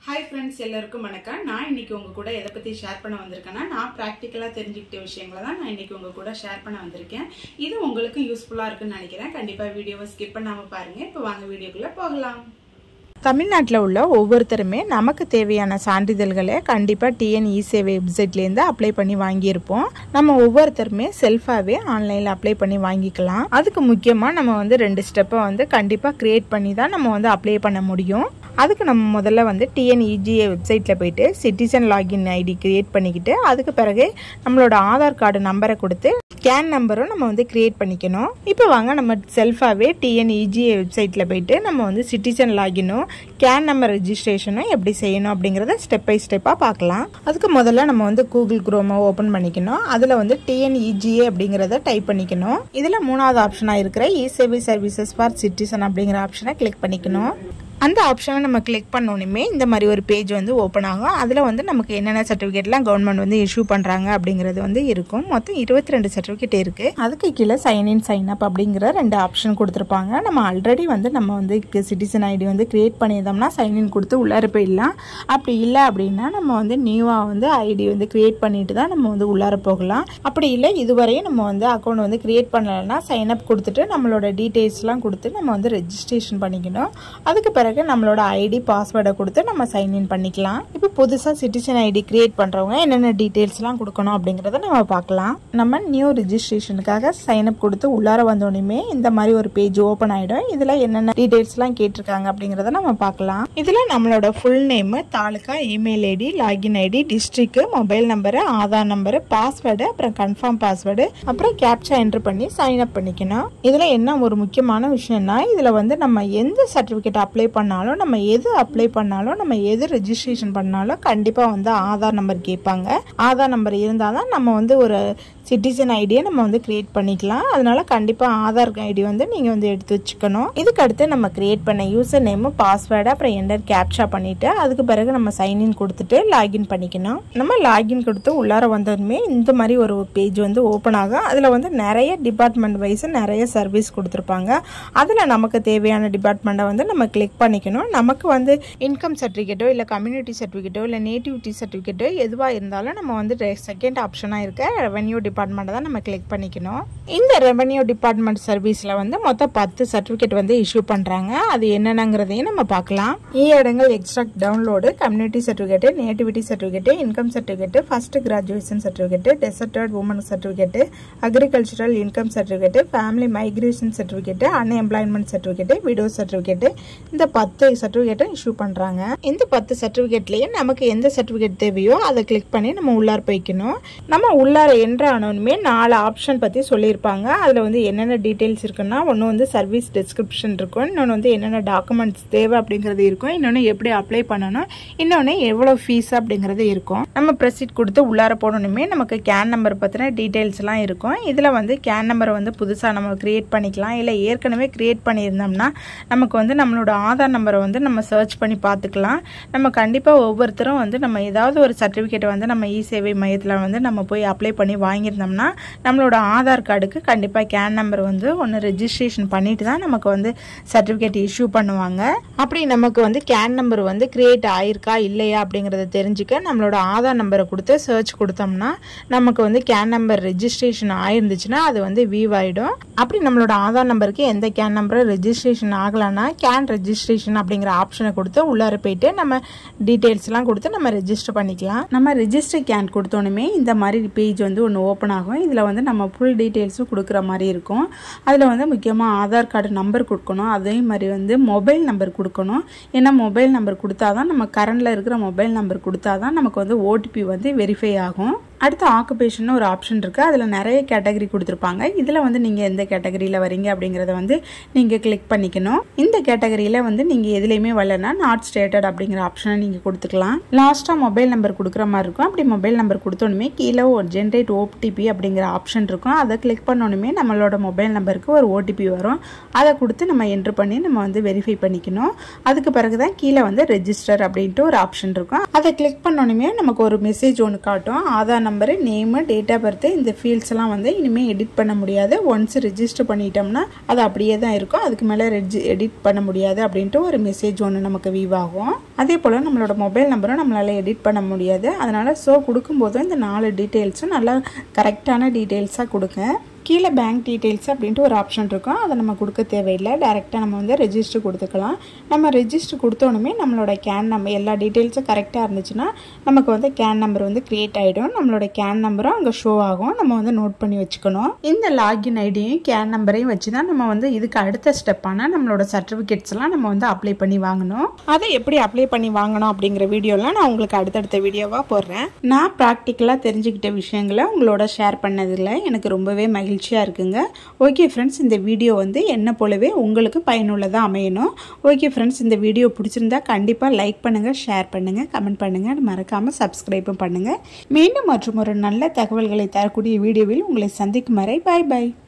hi friends எல்லாருக்கும் வணக்கம் நான் இன்னைக்கு உங்க கூட எதை பத்தி ஷேர் பண்ண வந்திருக்கேன்னா நான் ப்ராக்டிக்கலா தெரிஞ்சுக்கிட்ட விஷயங்களை தான் நான் இன்னைக்கு உங்க கூட ஷேர் பண்ண வந்திருக்கேன் இது உங்களுக்கு யூஸ்ஃபுல்லா இருக்குன்னு நினைக்கிறேன் கண்டிப்பா வீடியோவை ஸ்கிப் பண்ணாம பாருங்க இப்போ வாங்க வீடியோக்குள்ள போகலாம் தமிழ்நாட்டில் உள்ள ஒவ்வொருத்தருமே நமக்கு தேவையான சான்றிதழ்களை கண்டிப்பாக டிஎன்இ சேவை வெப்சைட்லேருந்து அப்ளை பண்ணி வாங்கியிருப்போம் நம்ம ஒவ்வொருத்தருமே செல்ஃபாகவே ஆன்லைனில் அப்ளை பண்ணி வாங்கிக்கலாம் அதுக்கு முக்கியமாக நம்ம வந்து ரெண்டு ஸ்டெப்பை வந்து கண்டிப்பாக க்ரியேட் பண்ணி தான் நம்ம வந்து அப்ளை பண்ண முடியும் அதுக்கு நம்ம முதல்ல வந்து டிஎன்இஜிஏ வெப்சைட்டில் போயிட்டு சிட்டிசன் லாகின் ஐடி க்ரியேட் பண்ணிக்கிட்டு அதுக்கு பிறகு நம்மளோட ஆதார் கார்டு நம்பரை கொடுத்து ஸ்கேன் நம்பரும் நம்ம வந்து க்ரியேட் பண்ணிக்கணும் இப்போ வாங்க நம்ம செல்ஃபாகவே டிஎன்இஜிஏ வெப்சைட்டில் போயிட்டு நம்ம வந்து சிட்டிசன் லாகினும் கேன் நம்பர் ரெஜிஸ்ட்ரேஷனும் எப்படி செய்யணும் அப்படிங்கிறத ஸ்டெப் பை ஸ்டெப்பாக பார்க்கலாம் அதுக்கு முதல்ல நம்ம வந்து கூகுள் குரோமை ஓப்பன் பண்ணிக்கணும் அதில் வந்து டிஎன்இஜிஏ அப்படிங்கிறத டைப் பண்ணிக்கணும் இதில் மூணாவது ஆப்ஷனாக இருக்கிற இ சேவை சர்வீசஸ் ஃபார் சிட்டிசன் அப்படிங்கிற ஆப்ஷனை கிளிக் பண்ணிக்கணும் அந்த ஆப்ஷனை நம்ம கிளிக் பண்ணோன்னே இந்த மாதிரி ஒரு பேஜ் வந்து ஓப்பன் ஆகும் அதில் வந்து நமக்கு என்னென்ன சர்டிஃபிகேட்லாம் கவர்மெண்ட் வந்து இஷ்யூ பண்ணுறாங்க அப்படிங்கிறது வந்து இருக்கும் மொத்தம் இருபத்தி ரெண்டு சர்டிஃபிகேட் இருக்குது அதுக்கு கீழே சைன் இன் சைன் அப் அப்படிங்கிற ரெண்டு ஆப்ஷன் கொடுத்துருப்பாங்க நம்ம ஆல்ரெடி வந்து நம்ம வந்து சிட்டிசன் ஐடி வந்து க்ரியேட் பண்ணியிருந்தோம்னா சைன் இன் கொடுத்து உள்ளார போயிடலாம் அப்படி இல்லை அப்படின்னா நம்ம வந்து நியூவாக வந்து ஐடி வந்து க்ரியேட் பண்ணிட்டு தான் நம்ம வந்து உள்ளார போகலாம் அப்படி இல்லை இதுவரையும் நம்ம வந்து அக்கௌண்ட் வந்து க்ரியேட் பண்ணலைன்னா சைன் அப் கொடுத்துட்டு நம்மளோட டீட்டெயில்ஸ்லாம் கொடுத்து நம்ம வந்து ரெஜிஸ்ட்ரேஷன் பண்ணிக்கணும் அதுக்கு பிறகு நம்மளோட ஐடி பாஸ்வேர்டை கொடுத்து நம்ம சைன் இன் பண்ணிக்கலாம் இப்போ புதுசாக சிட்டிசன் ஐடி கிரியேட் பண்ணுறவங்க என்னென்ன டீட்டெயில்ஸ்லாம் கொடுக்கணும் அப்படிங்கிறத நம்ம பார்க்கலாம் நம்ம நியூ ரிஜிஸ்ட்ரேஷனுக்காக சைன் அப் கொடுத்து உள்ளார வந்தோடனே இந்த மாதிரி ஒரு பேஜ் ஓப்பன் ஆகிடும் இதில் என்னென்ன டீட்டெயில்ஸ்லாம் கேட்டிருக்காங்க அப்படிங்கிறத நம்ம பார்க்கலாம் இதில் நம்மளோட full name taluka email ID login ID district mobile number Aadhaar number password அப்புறம் கன்ஃபார்ம் பாஸ்வேர்டு அப்புறம் கேப்சா என்ட்ரு பண்ணி சைன் அப் பண்ணிக்கணும் இதில் என்ன ஒரு முக்கியமான விஷயம்னா இதில் வந்து நம்ம எந்த சர்டிஃபிகேட் அப்ளை பண்ணாலும் நம்ம எது அப்ளை பண்ணாலும் நம்ம எது ரெஜிஸ்ட்ரேஷன் பண்ணாலும் கண்டிப்பாக வந்து ஆதார் நம்பர் கேட்பாங்க ஆதார் நம்பர் இருந்தால் தான் நம்ம வந்து ஒரு சிட்டிசன் ஐடியை நம்ம வந்து கிரியேட் பண்ணிக்கலாம் அதனால கண்டிப்பாக ஆதார் ஐடி வந்து நீங்கள் வந்து எடுத்து வச்சுக்கணும் இதுக்கு அடுத்து நம்ம கிரியேட் பண்ண யூசர் நேமு பாஸ்வேர்டு அப்புறம் என்டர் கேப்சா பண்ணிவிட்டு அதுக்கு பிறகு நம்ம சைன்இன் கொடுத்துட்டு லாகின் பண்ணிக்கணும் நம்ம லாகின் கொடுத்து உள்ளார வந்ததுமே இந்த மாதிரி ஒரு பேஜ் வந்து ஓப்பன் ஆகும் அதில் வந்து நிறைய டிபார்ட்மெண்ட் வைஸ் நிறைய சர்வீஸ் கொடுத்துருப்பாங்க அதில் நமக்கு தேவையான டிபார்ட்மெண்ட்டை வந்து நம்ம கிளிக் பண்ணிக்கணும் நமக்கு வந்து இன்கம் சர்டிஃபிகேட்டோ இல்லை கம்யூனிட்டி சர்டிஃபிகேட்டோ இல்லை நேட்டிவிட்டி சர்டிஃபிகேட்டோ எதுவாக இருந்தாலும் நம்ம வந்து செகண்ட் ஆப்ஷனாக இருக்க ரெவன்யூ டிபார்ட்மெண்ட்டை தான் நம்ம கிளிக் பண்ணிக்கணும் இந்த ரெவன்யூ டிபார்ட்மெண்ட் சர்வீஸில் வந்து மொத்தம் பத்து சர்டிஃபிகேட் வந்து இஷ்யூ பண்ணுறாங்க அது என்னென்னங்கிறதையும் நம்ம பார்க்கலாம் இ இடங்கள் extract download community certificate nativity certificate income certificate first graduation certificate deserted woman certificate agricultural income certificate family migration certificate unemployment certificate widow certificate இந்த பத்து சர்டிஃபிகேட்டும் இஷ்யூ பண்ணுறாங்க இந்த பத்து சர்டிஃபிகேட்லேயே நமக்கு எந்த சர்டிஃபிகேட் தேவையோ அதை கிளிக் பண்ணி நம்ம உள்ளார போய்க்கணும் நம்ம உள்ளார என்ட்ரு ஆனோனுமே நாலு ஆப்ஷன் பற்றி சொல்லியிருப்பாங்க அதில் வந்து என்னென்ன டீட்டெயில்ஸ் இருக்குன்னா ஒன்று வந்து சர்வீஸ் டிஸ்கிரிப்ஷன் இருக்கும் இன்னொன்று வந்து என்னென்ன டாக்குமெண்ட்ஸ் தேவை அப்படிங்கிறது இருக்கும் இன்னொன்று எப்படி அப்ளை பண்ணணும் இன்னொன்று எவ்வளோ ஃபீஸ் அப்படிங்கிறது இருக்கும் நம்ம ப்ரெசிட் கொடுத்து உள்ளார போனோனுமே நமக்கு கேன் நம்பர் பற்றின டீட்டெயில்ஸ்லாம் இருக்கும் இதில் வந்து கேன் நம்பரை வந்து புதுசாக நம்ம க்ரியேட் பண்ணிக்கலாம் இல்லை ஏற்கனவே க்ரியேட் பண்ணியிருந்தோம்னா நமக்கு வந்து நம்மளோட ஆதார் நம்பரை வந்து நம்ம சர்ச் பண்ணி பார்த்துக்கலாம் நம்ம கண்டிப்பாக ஒவ்வொருத்தரும் வந்து நம்ம ஏதாவது ஒரு சர்டிஃபிகேட் வந்து நம்ம இ சேவை மையத்தில் வந்து நம்ம போய் அப்ளை பண்ணி வாங்கியிருந்தோம்னா நம்மளோட ஆதார் கார்டுக்கு கண்டிப்பாக கேன் நம்பர் வந்து ஒன்று ரெஜிஸ்ட்ரேஷன் பண்ணிட்டு தான் நமக்கு வந்து சர்டிஃபிகேட் இஷ்யூ பண்ணுவாங்க அப்படி நமக்கு வந்து கேன் நம்பர் வந்து கிரியேட் ஆயிருக்கா இல்லையா அப்படிங்கிறத தெரிஞ்சுக்க நம்மளோட ஆதார் நம்பரை கொடுத்து சர்ச் கொடுத்தோம்னா நமக்கு வந்து கேன் நம்பர் ரெஜிஸ்ட்ரேஷன் ஆயிருந்துச்சுன்னா அது வந்து வீவ் ஆகிடும் அப்படி நம்மளோட ஆதார் நம்பருக்கு எந்த கேன் நம்பரும் ரெஜிஸ்ட்ரேஷன் ஆகலைன்னா கேன் ரெஜிஸ்ட்ரேஷன் அப்படிங்கிற ஆப்ஷனை கொடுத்து உள்ளார போயிட்டு நம்ம டீட்டெயில்ஸ்லாம் கொடுத்து நம்ம ரெஜிஸ்டர் பண்ணிக்கலாம் நம்ம ரெஜிஸ்டர் கேன் கொடுத்தோன்னே இந்த மாதிரி பேஜ் வந்து ஒன்று ஓப்பன் ஆகும் இதில் வந்து நம்ம ஃபுல் டீட்டெயில்ஸும் கொடுக்குற மாதிரி இருக்கும் அதில் வந்து முக்கியமாக ஆதார் கார்டு நம்பர் கொடுக்கணும் அதே மாதிரி வந்து மொபைல் நம்பர் கொடுக்கணும் ஏன்னா மொபைல் நம்பர் கொடுத்தா தான் நம்ம கரண்டில் இருக்கிற மொபைல் நம்பர் கொடுத்தா தான் நமக்கு வந்து ஓடிபி வந்து வெரிஃபை ஆகும் அடுத்து ஆக்குபேஷன் ஒரு ஆப்ஷன் இருக்குது அதில் நிறைய கேட்டகரி கொடுத்துருப்பாங்க இதில் வந்து நீங்கள் எந்த கேட்டகரியில் வரீங்க அப்படிங்கிறத வந்து நீங்கள் கிளிக் பண்ணிக்கணும் இந்த கேட்டகரியில் வந்து நீங்கள் எதுலேயுமே வரலன்னா நாட் ஸ்டேட்டட் அப்படிங்கிற ஆப்ஷனை நீங்கள் கொடுத்துக்கலாம் லாஸ்ட்டாக மொபைல் நம்பர் கொடுக்குற மாதிரி இருக்கும் அப்படி மொபைல் நம்பர் கொடுத்தோன்னுமே கீழே ஒரு ஜென்ரேட் ஓடிபி அப்படிங்கிற ஆப்ஷன் இருக்கும் அதை கிளிக் பண்ணோன்னுமே நம்மளோட மொபைல் நம்பருக்கு ஒரு ஓடிபி வரும் அதை கொடுத்து நம்ம என்ட்ரு பண்ணி நம்ம வந்து வெரிஃபை பண்ணிக்கணும் அதுக்கு பிறகு தான் கீழே வந்து ரெஜிஸ்டர் அப்படின்ட்டு ஒரு ஆப்ஷன் இருக்கும் அதை கிளிக் பண்ணோன்னுமே நமக்கு ஒரு மெசேஜ் ஒன்று காட்டும் Aadhaar number name date of birth இந்த ஃபீல்ட்ஸ்லாம் வந்து இனிமேல் எடிட் பண்ண முடியாது ஒன்ஸ் ரிஜிஸ்டர் பண்ணிட்டோம்னா அது அப்படியே தான் இருக்கும் அதுக்கு மேலே ரெஜி எடிட் பண்ண முடியாது அப்படின்ட்டு ஒரு மெசேஜ் ஒன்று நமக்கு வீவ் ஆகும் அதே போல் நம்மளோட மொபைல் நம்பரும் நம்மளால் எடிட் பண்ண முடியாது அதனால் ஸோ கொடுக்கும்போதும் இந்த நாலு டீட்டெயில்ஸும் நல்லா கரெக்டான டீட்டெயில்ஸாக கொடுங்க கீழே பேங்க் டீட்டெயில்ஸ் அப்படின்ட்டு ஒரு ஆப்ஷன் இருக்கும் அதை நம்ம கொடுக்க தேவையில்லை டேரெக்டாக நம்ம வந்து ரெஜிஸ்டர் கொடுத்துக்கலாம் நம்ம ரெஜிஸ்டர் கொடுத்தோன்னே நம்மளோட கேன் நம்பர் எல்லா டீட்டெயில்ஸும் கரெக்டாக இருந்துச்சுன்னா நமக்கு வந்து கேன் நம்பர் வந்து க்ரியேட் ஆகிடும் நம்மளோட கேன் நம்பரும் அங்கே ஷோ ஆகும் நம்ம வந்து நோட் பண்ணி வச்சுக்கணும் இந்த லாகின் ஐடியும் கேன் நம்பரையும் வச்சு தான் நம்ம வந்து இதுக்கு அடுத்த ஸ்டெப்பான நம்மளோட சர்டிஃபிகேட்ஸ்லாம் நம்ம வந்து அப்ளை பண்ணி வாங்கணும் அதை எப்படி அப்ளை பண்ணி வாங்கணும் அப்படிங்கிற வீடியோலாம் நான் உங்களுக்கு அடுத்தடுத்த வீடியோவாக போடுறேன் நான் ப்ராக்டிக்கலாக தெரிஞ்சுக்கிட்ட விஷயங்களை உங்களோட ஷேர் பண்ணதில் எனக்கு ரொம்பவே மகிழ்ச்சி மகிழ்ச்சியாக இருக்குங்க ஓகே ஃப்ரெண்ட்ஸ் இந்த வீடியோ வந்து என்ன போலவே உங்களுக்கு பயனுள்ளதாக அமையணும் ஓகே ஃப்ரெண்ட்ஸ் இந்த வீடியோ பிடிச்சிருந்தா கண்டிப்பாக லைக் பண்ணுங்கள் ஷேர் பண்ணுங்கள் கமெண்ட் பண்ணுங்கள் மறக்காமல் சப்ஸ்கிரைப்பும் பண்ணுங்கள் மீண்டும் மற்றும் ஒரு நல்ல தகவல்களை தரக்கூடிய வீடியோவில் உங்களை சந்திக்கும் வரை பாய் பாய்